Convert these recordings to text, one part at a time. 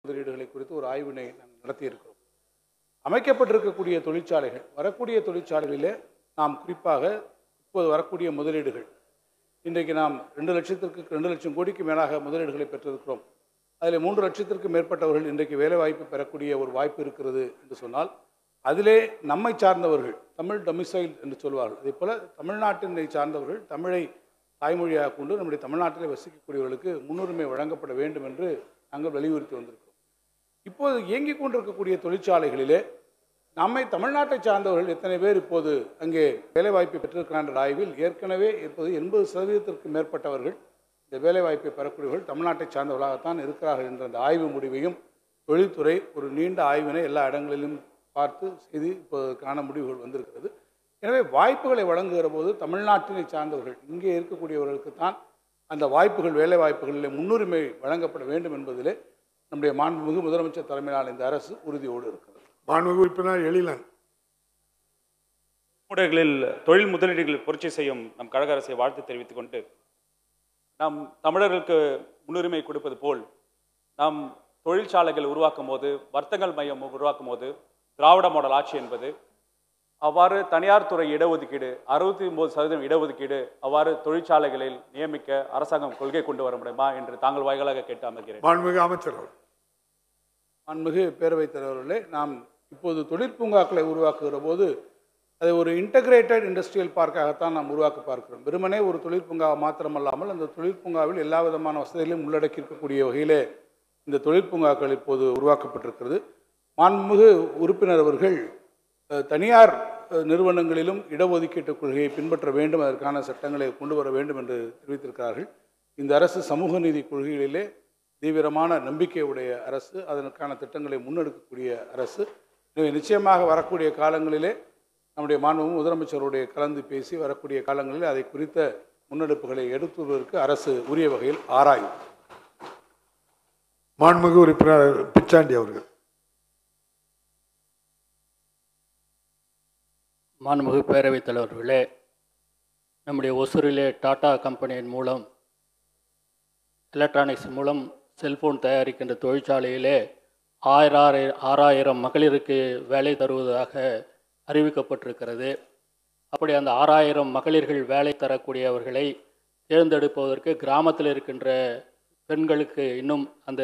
முதலீடுகளை குறித்து ஒரு ஆய்வினை நாங்கள் நடத்தியிருக்கிறோம் அமைக்கப்பட்டிருக்கக்கூடிய தொழிற்சாலைகள் வரக்கூடிய தொழிற்சாலைகளிலே நாம் குறிப்பாக இப்போது வரக்கூடிய முதலீடுகள் இன்றைக்கு நாம் ரெண்டு லட்சத்திற்கு ரெண்டு லட்சம் கோடிக்கு மேலாக முதலீடுகளை பெற்றிருக்கிறோம் அதில் மூன்று லட்சத்திற்கு மேற்பட்டவர்கள் இன்றைக்கு வேலைவாய்ப்பு பெறக்கூடிய ஒரு வாய்ப்பு இருக்கிறது என்று சொன்னால் அதிலே நம்மை சார்ந்தவர்கள் தமிழ் டொமிசைல் என்று சொல்வார்கள் அதே போல் தமிழ்நாட்டினை சார்ந்தவர்கள் தமிழை தாய்மொழியாக கொண்டு நம்முடைய தமிழ்நாட்டிலே வசிக்கக்கூடியவர்களுக்கு முன்னுரிமை வழங்கப்பட வேண்டும் என்று நாங்கள் வலியுறுத்தி வந்திருக்கிறோம் இப்போது இயங்கிக் கொண்டிருக்கக்கூடிய தொழிற்சாலைகளிலே நம்மை தமிழ்நாட்டை சார்ந்தவர்கள் எத்தனை பேர் இப்போது அங்கே வேலைவாய்ப்பை பெற்றிருக்கிறார் என்ற ஆய்வில் ஏற்கனவே இப்போது எண்பது சதவீதத்திற்கு மேற்பட்டவர்கள் இந்த வேலைவாய்ப்பை பெறக்கூடியவர்கள் தமிழ்நாட்டை சார்ந்தவர்களாகத்தான் இருக்கிறார்கள் என்ற அந்த ஆய்வு முடிவையும் தொழில்துறை ஒரு நீண்ட ஆய்வினை எல்லா இடங்களிலும் பார்த்து செய்து இப்போதுக்கான முடிவுகள் வந்திருக்கிறது எனவே வாய்ப்புகளை வழங்குகிற போது தமிழ்நாட்டினை சார்ந்தவர்கள் இங்கே இருக்கக்கூடியவர்களுக்கு தான் அந்த வாய்ப்புகள் வேலை வாய்ப்புகளில் முன்னுரிமை வழங்கப்பட வேண்டும் என்பதிலே நம்முடைய மாண்புமிகு முதலமைச்சர் தலைமையிலான இந்த அரசு உறுதியோடு இருக்கிறது மாண்புமிகு உறுப்பினர் எழிலன் ஊடகங்களில் தொழில் முதலீடுகளில் புரட்சி செய்யும் நம் கழக அரசை வாழ்த்து தெரிவித்துக் கொண்டு நாம் தமிழர்களுக்கு முன்னுரிமை கொடுப்பது போல் நாம் தொழிற்சாலைகள் உருவாக்கும் போது வர்த்தகங்கள் மையம் உருவாக்கும் போது திராவிட மாடல் ஆட்சி என்பது அவ்வாறு தனியார் துறை இடஒதுக்கீடு அறுபத்தி ஒன்பது சதவீதம் இடஒதுக்கீடு அவ்வாறு தொழிற்சாலைகளில் நியமிக்க அரசாங்கம் கொள்கை கொண்டு வர முடியுமா என்று தாங்கள் வாய்களாக கேட்டு அமர்கிறேன் மாண்புமிகு அமைச்சர் அவர் மாண்புமிகு பேரவைத் தலைவர்களே நாம் இப்போது தொழிற்பூங்காக்களை உருவாக்குகிற போது அதை ஒரு இன்டகிரேட்டட் இண்டஸ்ட்ரியல் பார்க்காகத்தான் நாம் உருவாக்க பார்க்கிறோம் வெறுமனே ஒரு தொழிற்பூங்கா மாத்திரமல்லாமல் அந்த தொழிற்பூங்காவில் எல்லா விதமான வசதிகளையும் உள்ளடக்கி இருக்கக்கூடிய வகையிலே இந்த தொழிற்பூங்காக்கள் இப்போது உருவாக்கப்பட்டிருக்கிறது மாண்புமிகு உறுப்பினர் அவர்கள் அஹ், தனியார் அஹ், நிறுவனங்களிலும் இடஒதுக்கீட்டு கொள்கையை பின்பற்ற வேண்டும் அதற்கான சட்டங்களை கொண்டு வர வேண்டும் என்று தெரிவித்திருக்கிறார்கள் இந்த அரசு சமூக நீதி கொள்கைகளிலே தீவிரமான நம்பிக்கையுடைய அரசு அதற்கான திட்டங்களை முன்னெடுக்கக்கூடிய அரசு எனவே நிச்சயமாக வரக்கூடிய காலங்களிலே நம்முடைய மாண்புமிகு முதலமைச்சருடைய கலந்து பேசி வரக்கூடிய காலங்களில் அதை குறித்த முன்னெடுப்புகளை எடுத்துவதற்கு அரசு உரிய வகையில் ஆராயும் மாண்புமிகு உறுப்பினர் பிச்சாண்டி அவர்கள் மாண்புமிகு பேரவைத் தலைவர்களே நம்முடைய ஒசூரிலே டாடா கம்பெனியின் மூலம் எலக்ட்ரானிக்ஸ் மூலம் செல்போன் தயாரிக்கின்ற தொழிற்சாலையிலே ஆயிரம் ஆறாயிரம் மகளிருக்கு வேலை தருவதாக அறிவிக்கப்பட்டிருக்கிறது அப்படி அந்த ஆறாயிரம் மகளிர்கள் வேலை தரக்கூடியவர்களை தேர்ந்தெடுப்பதற்கு கிராமத்தில் இருக்கின்ற பெண்களுக்கு இன்னும் அந்த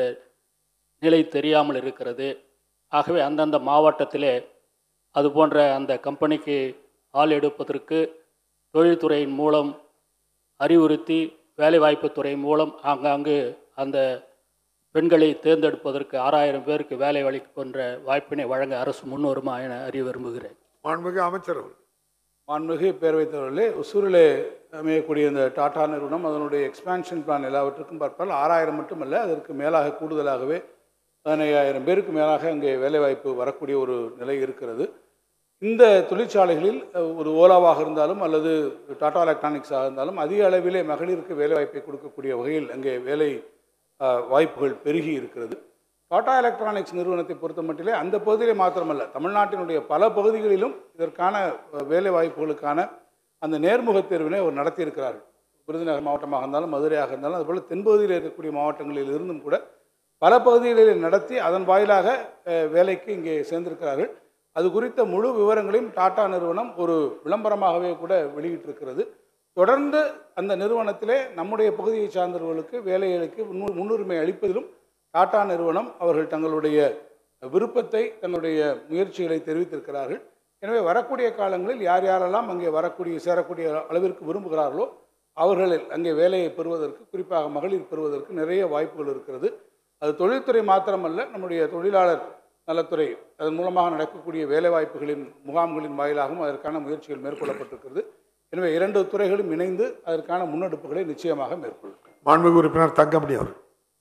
நிலை தெரியாமல் இருக்கிறது ஆகவே அந்தந்த மாவட்டத்திலே அது போன்ற அந்த கம்பெனிக்கு ஆள் எடுப்பதற்கு தொழில்துறையின் மூலம் அறிவுறுத்தி வேலைவாய்ப்புத் துறை மூலம் ஆங்காங்கு அந்த பெண்களை தேர்ந்தெடுப்பதற்கு ஆறாயிரம் பேருக்கு வேலை அளிக்கின்ற வாய்ப்பினை வழங்க அரசு முன்வருமா என அறிய விரும்புகிறேன் மாண்புமிகு அமைச்சர் அவர் மாண்புமிகு பேரவைத் தலைவர்களே ஒசூரிலே அமையக்கூடிய இந்த டாடா நிறுவனம் அதனுடைய எக்ஸ்பான்ஷன் பிளான் எல்லாவற்றுக்கும் பார்த்தால் ஆறாயிரம் மட்டுமல்ல அதற்கு மேலாக கூடுதலாகவே பதினையாயிரம் பேருக்கு மேலாக அங்கே வேலைவாய்ப்பு வரக்கூடிய ஒரு நிலை இருக்கிறது இந்த தொழிற்சாலைகளில் அஹ், ஒரு ஓலாவாக இருந்தாலும் அல்லது டாடா எலக்ட்ரானிக்ஸாக இருந்தாலும் அதிக அளவிலே மகளிருக்கு வேலைவாய்ப்பை கொடுக்கக்கூடிய வகையில் அங்கே வேலை அஹ், வாய்ப்புகள் பெருகி இருக்கிறது டாடா எலக்ட்ரானிக்ஸ் நிறுவனத்தை பொறுத்த மட்டிலே அந்த பகுதியிலே மாத்திரமல்ல தமிழ்நாட்டினுடைய பல பகுதிகளிலும் இதற்கான அஹ், வேலை வாய்ப்புகளுக்கான அந்த நேர்முகத் தேர்வினை அவர் நடத்தியிருக்கிறார்கள் விருதுநகர் மாவட்டமாக இருந்தாலும் மதுரையாக இருந்தாலும் அதுபோல் தென்பகுதியில் இருக்கக்கூடிய மாவட்டங்களில் இருந்தும் கூட பல பகுதிகளில் நடத்தி அதன் வாயிலாக அஹ், வேலைக்கு இங்கே சேர்ந்திருக்கிறார்கள் அது குறித்த முழு விவரங்களையும் டாடா நிறுவனம் ஒரு விளம்பரமாகவே கூட வெளியிட்டிருக்கிறது தொடர்ந்து அந்த நிறுவனத்திலே நம்முடைய பகுதியை சார்ந்தவர்களுக்கு வேலைகளுக்கு முன்னு- முன்னுரிமை அளிப்பதிலும் டாடா நிறுவனம் அவர்கள் தங்களுடைய விருப்பத்தை தங்களுடைய முயற்சிகளை தெரிவித்திருக்கிறார்கள் எனவே வரக்கூடிய காலங்களில் யார் யாரெல்லாம் அங்கே வரக்கூடிய சேரக்கூடிய அளவிற்கு விரும்புகிறார்களோ அவர்கள் அங்கே வேலையை பெறுவதற்கு குறிப்பாக மகளிர் பெறுவதற்கு நிறைய வாய்ப்புகள் இருக்கிறது அது தொழில்துறை மாத்திரமல்ல நம்முடைய தொழிலாளர் நலத்துறை அதன் மூலமாக நடக்கக்கூடிய வேலைவாய்ப்புகளின் முகாம்களின் வாயிலாகவும் அதற்கான முயற்சிகள் மேற்கொள்ளப்பட்டிருக்கிறது எனவே இரண்டு துறைகளும் இணைந்து அதற்கான முன்னெடுப்புகளை நிச்சயமாக மேற்கொள்ளும் மாண்புமிகு உறுப்பினர் தங்கமணி அவர்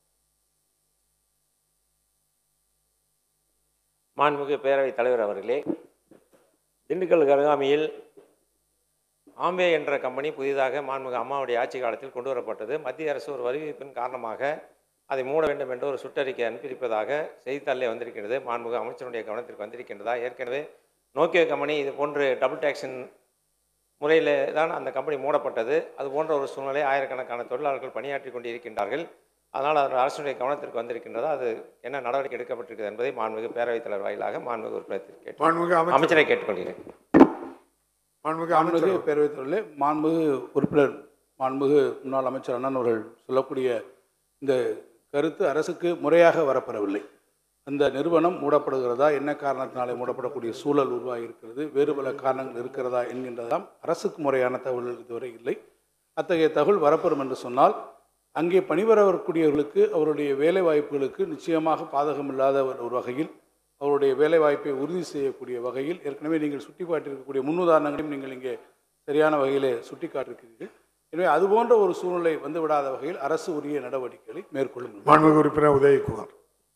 மாண்புமிகு பேரவைத் தலைவர் அவர்களே திண்டுக்கல் அருகாமையில் ஆம்பே என்ற கம்பெனி புதிதாக மாண்புமிகு அம்மாவுடைய ஆட்சி காலத்தில் கொண்டு வரப்பட்டது மத்திய அரசு ஒரு வரிவிப்பின் காரணமாக அதை மூட வேண்டும் என்று ஒரு சுற்றறிக்கை அனுப்பியிருப்பதாக செய்தித்தாளிலே வந்திருக்கிறது மாண்புமிகு அமைச்சருடைய கவனத்திற்கு வந்திருக்கின்றதா ஏற்கனவே நோக்கியோ கம்பெனி இது போன்று டபுள் டேக்ஸின் முறையில் தான் அந்த கம்பெனி மூடப்பட்டது அது போன்ற ஒரு சூழ்நிலை ஆயிரக்கணக்கான தொழிலாளர்கள் பணியாற்றி கொண்டு இருக்கின்றார்கள் அதனால் அது அரசுடைய கவனத்திற்கு வந்திருக்கின்றதா அது என்ன நடவடிக்கை எடுக்கப்பட்டிருக்கிறது என்பதை மாண்புமிகு பேரவைத் தலைவர் வாயிலாக மாண்புமிகு உறுப்பினர் கேட்டு மாண்புமிகு அமைச்சர் அமைச்சரை கேட்டுக்கொள்கிறேன் மாண்புமிகு மாண்புமிகு அமைச்சர் பேரவைத் தலைவர்களே மாண்புமிகு உறுப்பினர் மாண்புமிகு முன்னாள் அமைச்சர் அண்ணன் அவர்கள் சொல்லக்கூடிய இந்த கருத்து அரசுக்கு முறையாக வரப்பெறவில்லை அந்த நிறுவனம் மூடப்படுகிறதா என்ன காரணத்தினாலே மூடப்படக்கூடிய சூழல் உருவாகி இருக்கிறது வேறு பல காரணங்கள் இருக்கிறதா என்கின்றதாம் அரசுக்கு முறையான தகவல்கள் இதுவரை இல்லை அத்தகைய தகவல் வரப்பெறும் என்று சொன்னால் அங்கே பணிபுர வரக்கூடியவர்களுக்கு அவருடைய வேலை வாய்ப்புகளுக்கு நிச்சயமாக பாதகமில்லாத ஒரு ஒரு வகையில் அவருடைய வேலை வாய்ப்பை உறுதி செய்யக்கூடிய வகையில் ஏற்கனவே நீங்கள் சுட்டிக்காட்டியிருக்கக்கூடிய முன்னுதாரணங்களையும் நீங்கள் இங்கே சரியான வகையிலே சுட்டிக்காட்டிருக்கிறீர்கள் எனவே அதுபோன்ற ஒரு சூழ்நிலை வந்து விடாத வகையில் அரசு உரிய நடவடிக்கைகளை மேற்கொள்ளும் மாண்புமிகு உறுப்பினர் உதயகுமார்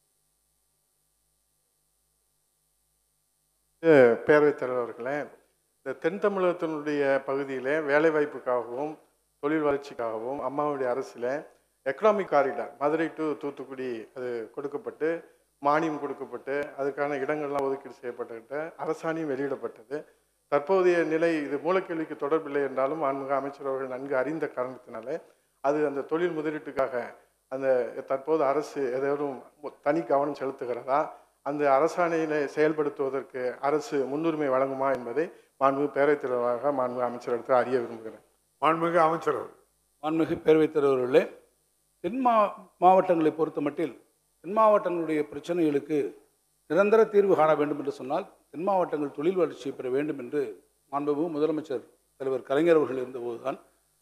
பேரவைத் தலைவர்களே இந்த தென் தமிழகத்தினுடைய பகுதியிலே வேலைவாய்ப்புக்காகவும் தொழில் வளர்ச்சிக்காகவும் அம்மாவுடைய அரசில் economic corridor Madurai to Thoothukudi அது கொடுக்கப்பட்டு மானியம் கொடுக்கப்பட்டு அதுக்கான இடங்கள்லாம் ஒதுக்கீடு செய்யப்பட்டுக்கிட்ட அரசாணையும் வெளியிடப்பட்டது தற்போதைய நிலை இது மூலக்கேள்விக்கு தொடர்பில்லை என்றாலும் ஆன்மீக அமைச்சர் அவர்கள் நன்கு அறிந்த காரணத்தினாலே அது அந்த தொழில் முதலீட்டுக்காக அந்த தற்போது அரசு ஏதேனும் தனி கவனம் செலுத்துகிறதா அந்த அரசாணையில செயல்படுத்துவதற்கு அரசு முன்னுரிமை வழங்குமா என்பதை மாண்புமிகு பேரவைத் தலைவராக மாண்புமிகு அமைச்சரிடத்தில் அறிய விரும்புகிறேன் மாண்புமிகு அமைச்சர் அவர்கள் மாண்புமிகு பேரவைத் தலைவர்களே தென் மா மாவட்டங்களை பொறுத்த மட்டில் தென் மாவட்டங்களுடைய பிரச்சனைகளுக்கு நிரந்தர தீர்வு காண வேண்டும் என்று சொன்னால் தென் மாவட்டங்கள் தொழில் வளர்ச்சி பெற வேண்டும் என்று மாண்புமிகு முதலமைச்சர் தலைவர் கலைஞர் அவர்கள் இருந்தபோதுதான்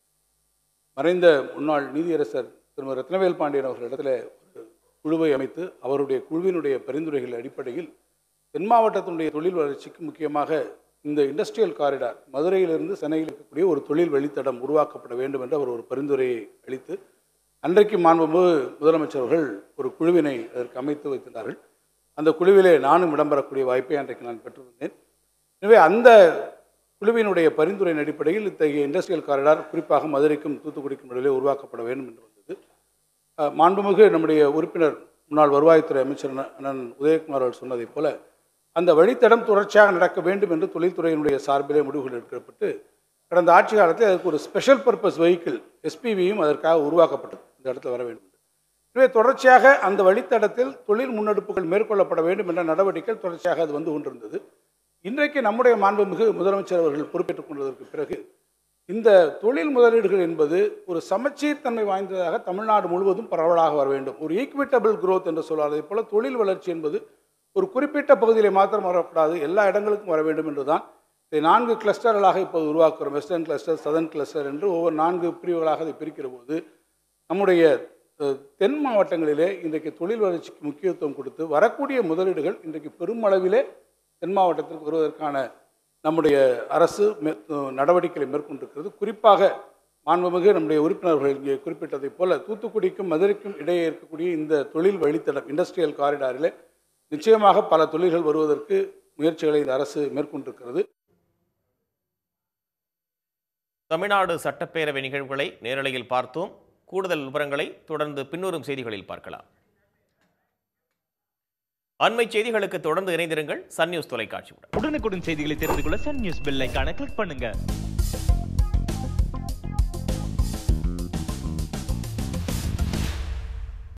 மறைந்த முன்னாள் நீதியரசர் திருமதி ரத்னவேல் பாண்டியன் அவர்களிடத்தில் ஒரு குழுவை அமைத்து அவருடைய குழுவினுடைய பரிந்துரைகள் அடிப்படையில் தென் மாவட்டத்தினுடைய தொழில் வளர்ச்சிக்கு முக்கியமாக இந்த இண்டஸ்ட்ரியல் காரிடார் மதுரையிலிருந்து சென்னையில் இருக்கக்கூடிய ஒரு தொழில் வழித்தடம் உருவாக்கப்பட வேண்டும் என்று அவர் ஒரு பரிந்துரையை அளித்து அன்றைக்கு மாண்புமிகு முதலமைச்சர் அவர்கள் ஒரு குழுவினை அதற்கு அமைத்து வைத்திருந்தார்கள் அந்த குழுவிலே நானும் இடம்பெறக்கூடிய வாய்ப்பை அன்றைக்கு நான் பெற்றிருந்தேன் எனவே அந்த குழுவினுடைய பரிந்துரையின் அடிப்படையில் இத்தகைய இண்டஸ்ட்ரியல் காரிடார் குறிப்பாக மதுரைக்கும் தூத்துக்குடிக்கும் இடையிலே உருவாக்கப்பட வேண்டும் என்று வந்தது அஹ், மாண்புமிகு நம்முடைய உறுப்பினர் முன்னாள் வருவாய்த்துறை அமைச்சர் அண்ணன் அண்ணன் உதயகுமார் அவர்கள் சொன்னதைப் போல அந்த வழித்தடம் தொடர்ச்சியாக நடக்க வேண்டும் என்று தொழில்துறையினுடைய சார்பிலே முடிவுகள் எடுக்கப்பட்டு கடந்த ஆட்சி காலத்தில் அதற்கு ஒரு ஸ்பெஷல் பர்பஸ் வெஹிக்கிள் எஸ்பிவியும் அதற்காக உருவாக்கப்பட்டது இந்த இடத்துல வர வேண்டும் என்று. எனவே தொடர்ச்சியாக அந்த வழித்தடத்தில் தொழில் முன்னெடுப்புகள் மேற்கொள்ளப்பட வேண்டும் என்ற நடவடிக்கைகள் தொடர்ச்சியாக அது வந்து கொண்டிருந்தது இன்றைக்கு நம்முடைய மாண்புமிகு முதலமைச்சர் அவர்கள் பொறுப்பேற்றுக் கொண்டதற்கு பிறகு இந்த தொழில் முதலீடுகள் என்பது ஒரு சமச்சீர் தன்மை வாய்ந்ததாக தமிழ்நாடு முழுவதும் பரவலாக வர வேண்டும் ஒரு ஈக்விட்டபிள் growth என்று சொல்வார் அதே போல தொழில் வளர்ச்சி என்பது ஒரு குறிப்பிட்ட பகுதியிலே மாத்திரம் வரக்கூடாது எல்லா இடங்களுக்கும் வர வேண்டும் என்றுதான் இதை நான்கு கிளஸ்டர்களாக இப்போது உருவாக்குறோம் வெஸ்டர்ன் கிளஸ்டர் சதர்ன் கிளஸ்டர் என்று ஒவ்வொரு நான்கு பிரிவுகளாக அதை பிரிக்கிற போது நம்முடைய அஹ், தென் மாவட்டங்களிலே இன்றைக்கு தொழில் வளர்ச்சிக்கு முக்கியத்துவம் கொடுத்து வரக்கூடிய முதலீடுகள் இன்றைக்கு பெருமளவிலே தென் மாவட்டத்திற்கு வருவதற்கான நம்முடைய அரசு மே- அஹ், நடவடிக்கைகளை மேற்கொண்டிருக்கிறது குறிப்பாக மாண்புமிகு நம்முடைய உறுப்பினர்கள் இங்கே குறிப்பிட்டதைப் போல தூத்துக்குடிக்கும் மதுரைக்கும் இடையே இருக்கக்கூடிய இந்த தொழில் வழித்தடம் இண்டஸ்ட்ரியல் காரிடாரிலே நிச்சயமாக பல தொழில்கள் வருவதற்கு முயற்சிகளை இந்த அரசு மேற்கொண்டிருக்கிறது தமிழ்நாடு சட்டப்பேரவை நிகழ்வுகளை நேரலையில் பார்த்தோம் கூடுதல் விவரங்களை தொடர்ந்து பின்வரும் செய்திகளில் பார்க்கலாம் அண்மை செய்திகளுக்கு தொடர்ந்து இணைந்திருங்கள் சன் நியூஸ் தொலைக்காட்சியுடன் உடனுக்குடன் செய்திகளை தெரிந்து கொள்ள சன் நியூஸ் பெல் ஐகானை கிளிக் பண்ணுங்க